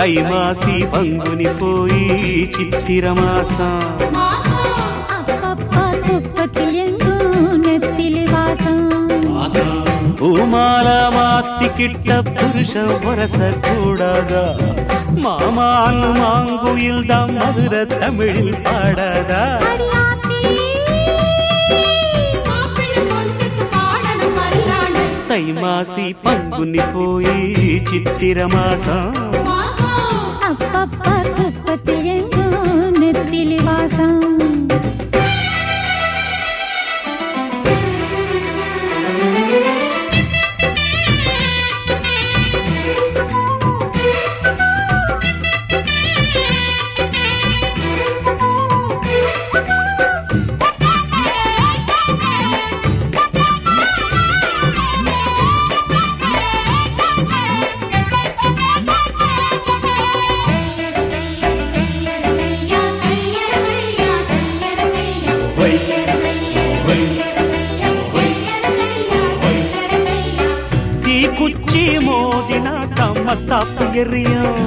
தை மாசி பங்குனி போய் சித்திர மாசம் அப்பப்பா குப்பத்தில் எங்கும் நெத்திலி வாசம் பூமால மாத்திக்கிட்ட புருஷன் வரச கூடாதா மாமான் மாங்குயில் தான் மதுர தமிழில் பாடாதா அடியாத்தி தை மாசி பங்குனி போய் சித்திர மாசம் அப்பப்பா குப்பத்தில் எங்கும் நெத்திலி வாசம் தீ குச்சி மோதினா தம்மத்தாப்பு எறியும்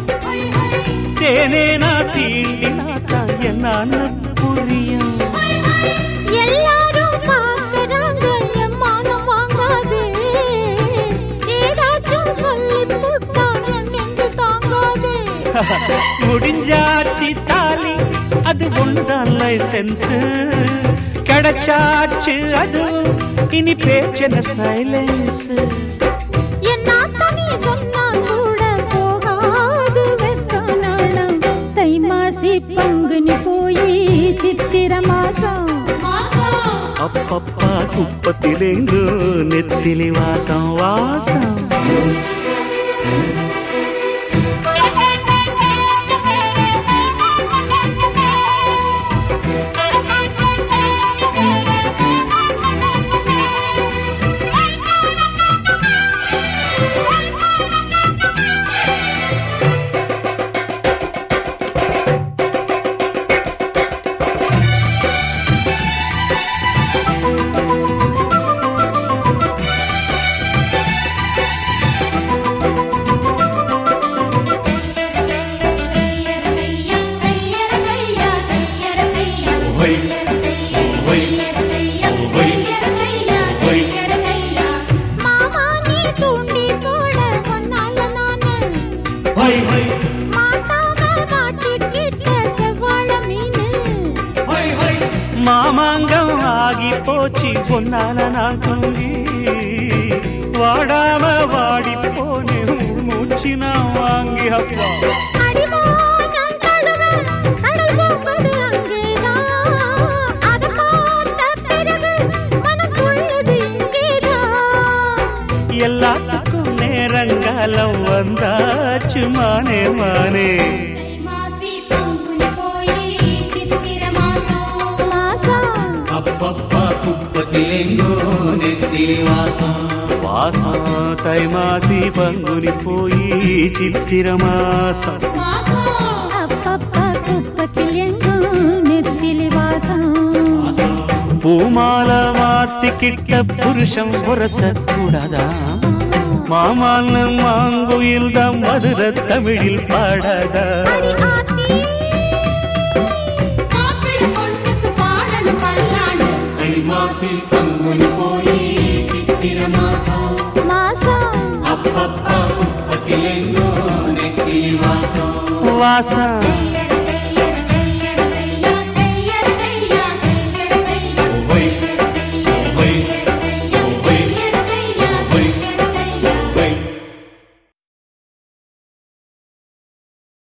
தேனேனா தீண்டினா தான் என்னன்னு புரியும் எல்லாரும் பார்க்கறாங்க என் மானம் வாங்காது ஏதாச்சும் சொல்லி போட்டா என் நெஞ்சு தாங்காது முடிஞ்சாச்சு தாலி அது ஒன்றுதான் லைசன்ஸ் கிடைச்சாச்சு அது இனி பேச்சன சைலன்ஸ் என் நாத்தனி சொன்னா கூட போகாது வெக்க நாணம் தை மாசி பங்குனி போய் சித்திர மாசம் அப்பப்பா குப்பத்திலேங்கோ நெத்திலி வாசம் வாசம் மாமா நீ தூண்டி போட ஒன்னால நானு மாட்டாம மாட்டிக்கிட்ட செவ்வாழ மீனு மாமாங்கம் ஆகி போச்சு பொன்னால நான் தூங்கி வாடாம வாடி போனே மூச்சு நான் வாங்கி அப்பா அடிமானம் தழுவ, கடல் போகுது அங்கேதான். அதை பார்த்த பிறகு மனம் துள்ளுது இங்கேதான். எல்லாத்துக்கும் நேரங்காலம் வந்தாச்சு மானே மானே மாசம் அப்பப்பா குப்பத்திலேங்கோ நெத்திலி வாசம் வாசம் தை மாசி பங்குனி போய் சித்திர மாசம் அப்பப்பா குப்பத்தில் எங்கும் நெத்திலி வாசம் பூமால மாத்திக்கிட்ட புருஷன் புரச கூடாதா மாமான்னு மாங்குயில் தான் மதுர தமிழில் பாடாதா அடி ஆத்தி, தை மாசி பங்குனி போய் சித்திர மாசம் மாசம் அப்பப்பா குப்பத்திலேங்கோ நெத்திலி வாசம் வாசம்